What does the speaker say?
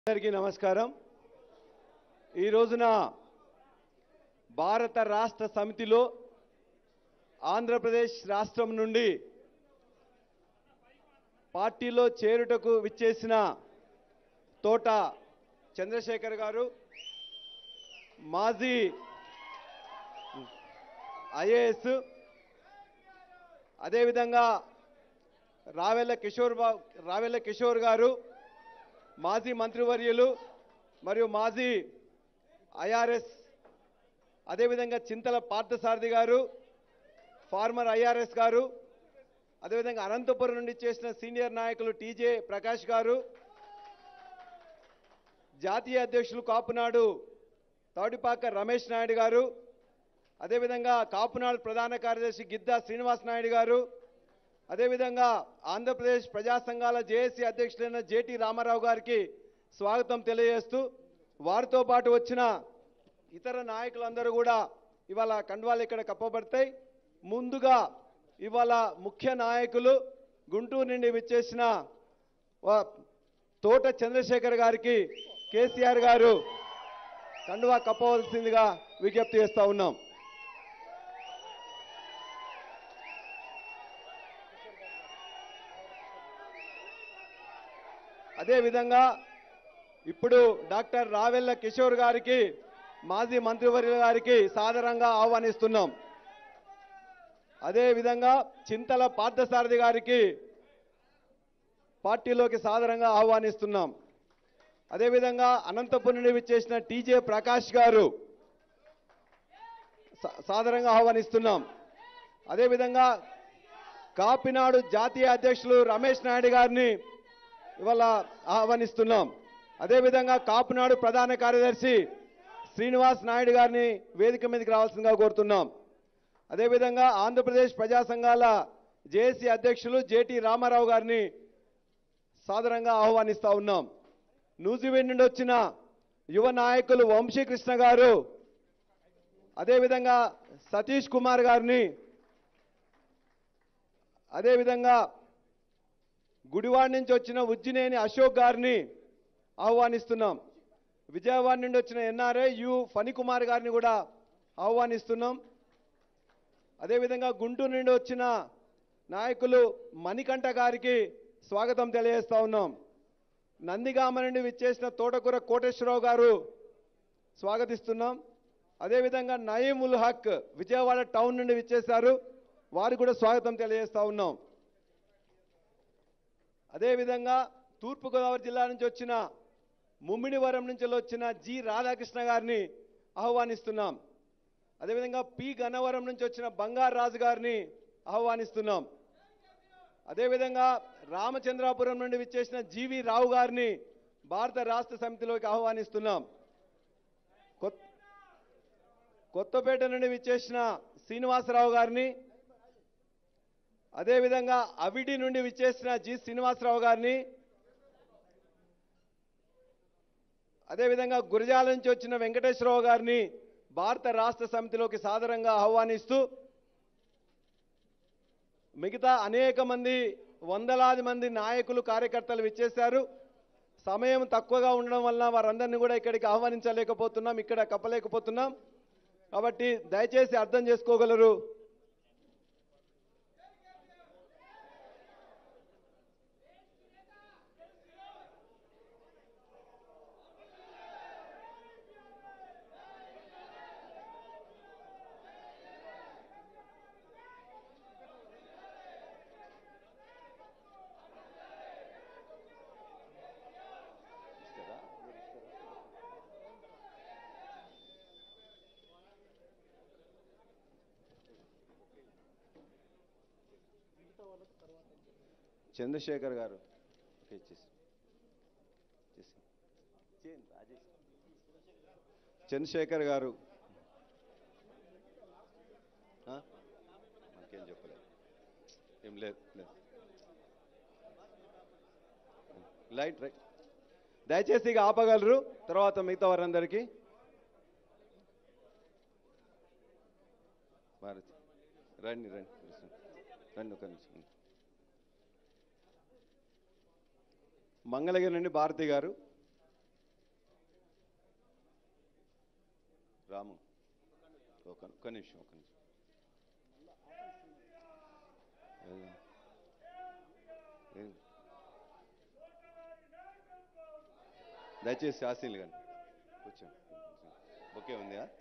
అందరికీ నమస్కారం ఈ రోజున భారత రాష్ట్ర సమితిలో ఆంధ్రప్రదేశ్ రాష్ట్రం నుండి పార్టీలో చేరుటకు విచ్చేసిన తోట చంద్రశేఖర్ గారు మాజీ ఐఏఎస్ అదేవిధంగా రావెల్ల కిషోర్ బా రావెల్ల కిషోర్ గారు మాజీ మంత్రివర్యులు మరియు మాజీ ఐఆర్ఎస్ అదేవిధంగా చింతల పార్థసారథి గారు ఫార్మర్ ఐఆర్ఎస్ గారు అదేవిధంగా అనంతపురం నుండి చేసిన సీనియర్ నాయకులు టీజే ప్రకాష్ గారు జాతీయ అధ్యక్షులు కాపునాడు తౌడిపాక రమేష్ నాయుడు గారు అదేవిధంగా కాపునాడు ప్రధాన కార్యదర్శి గిద్దా శ్రీనివాస్ నాయుడు గారు అదేవిధంగా ఆంధ్రప్రదేశ్ ప్రజా సంఘాల జేఏసీ అధ్యక్షులైన జేటీ రామారావు గారికి స్వాగతం తెలియజేస్తూ వారితో పాటు వచ్చిన ఇతర నాయకులందరూ కూడా ఇవాళ కండువాలు ఇక్కడ కప్పబడతాయి ముందుగా ఇవాళ ముఖ్య నాయకులు గుంటూరు నుండి విచ్చేసిన వా- తోట చంద్రశేఖర్ గారికి కేసీఆర్ గారు కండువా కప్పవలసిందిగా విజ్ఞప్తి చేస్తా ఉన్నాం అదేవిధంగా ఇప్పుడు డాక్టర్ రావెల్ల కిషోర్ గారికి మాజీ మంత్రివర్యుల గారికి సాదరంగా ఆహ్వానిస్తున్నాం అదేవిధంగా చింతల పార్థసారథి గారికి పార్టీలోకి సాదరంగా ఆహ్వానిస్తున్నాం అదేవిధంగా అనంతపురం నుండి విచ్చేసిన టీజే ప్రకాష్ గారు సా- సాదరంగా ఆహ్వానిస్తున్నాం అదేవిధంగా కాపినాడు జాతీయ అధ్యక్షులు రమేష్ నాయుడు గారిని ఇవాళ ఆహ్వానిస్తున్నాం అదేవిధంగా కాపునాడు ప్రధాన కార్యదర్శి శ్రీనివాస్ నాయుడు గారిని వేదిక మీదకి రావాల్సిందిగా కోరుతున్నాం అదేవిధంగా ఆంధ్రప్రదేశ్ ప్రజా సంఘాల జేఏసీ అధ్యక్షులు జేటీ రామారావు గారిని సాదరంగా ఆహ్వానిస్తా ఉన్నాం న్యూజివెండ్ నుండి వచ్చిన యువ నాయకులు వంశీకృష్ణ గారు అదేవిధంగా సతీష్ కుమార్ గారిని అదేవిధంగా గుడివాడ నుంచి వచ్చిన ఉజ్జినేని అశోక్ గారిని ఆహ్వానిస్తున్నాం విజయవాడ నుండి వచ్చిన ఎన్ఆర్ఐ యు ఫణికుమార్ గారిని కూడా ఆహ్వానిస్తున్నాం అదేవిధంగా గుంటూరు నుండి వచ్చిన నాయకులు మణికంఠ గారికి స్వాగతం తెలియజేస్తా ఉన్నాం నందిగామ నుండి విచ్చేసిన తోటకూర కోటేశ్వరరావు గారు స్వాగతిస్తున్నాం అదేవిధంగా నయీం ఉల్ హక్ విజయవాడ టౌన్ నుండి విచ్చేశారు వారికి కూడా స్వాగతం తెలియజేస్తా ఉన్నాం అదేవిధంగా తూర్పుగోదావరి జిల్లా నుంచి వచ్చిన ముమ్మిడివరం నుంచి వచ్చిన జి రాధాకృష్ణ గారిని ఆహ్వానిస్తున్నాం అదేవిధంగా పి గన్నవరం నుంచి వచ్చిన బంగారు రాజు గారిని ఆహ్వానిస్తున్నాం అదేవిధంగా రామచంద్రాపురం నుండి విచ్చేసిన జీవి రావు గారిని భారత రాష్ట్ర సమితిలోకి ఆహ్వానిస్తున్నాం కొత్- కొత్తపేట నుండి విచ్చేసిన శ్రీనివాసరావు గారిని అదేవిధంగా అవిడి నుండి విచ్చేసిన జి శ్రీనివాసరావు గారిని అదేవిధంగా గురజాల నుంచి వచ్చిన వెంకటేశ్వరరావు గారిని భారత రాష్ట్ర సమితిలోకి సాదరంగా ఆహ్వానిస్తూ మిగతా అనేక మంది వందలాది మంది నాయకులు కార్యకర్తలు విచ్చేశారు సమయం తక్కువగా ఉండడం వలన వారందరినీ కూడా ఇక్కడికి ఆహ్వానించలేకపోతున్నాం ఇక్కడ కప్పలేకపోతున్నాం కాబట్టి దయచేసి అర్థం చేసుకోగలరు చంద్రశేఖర్ గారు ఓకే ఇచ్చేసి ఇచ్చేసి. చేయండి, రాజేష్. చంద్రశేఖర్ గారు ఆ? మనకేం చెప్పలేదు ఏం లేదు లేదు లైట్ రైట్ దయచేసి ఇక ఆపగలరు తర్వాత మిగతా వారందరికీ భారతి రండి రండి రండి ఒక నిమిషం మంగళగిరి నుండి భారతి గారు రాము ఒక ఒక్క నిమిషం ఒక్క నిమిషం ఏది? ఏది? దయచేసి ఆశీలు కానీ కూర్చో ఓకే ఉందా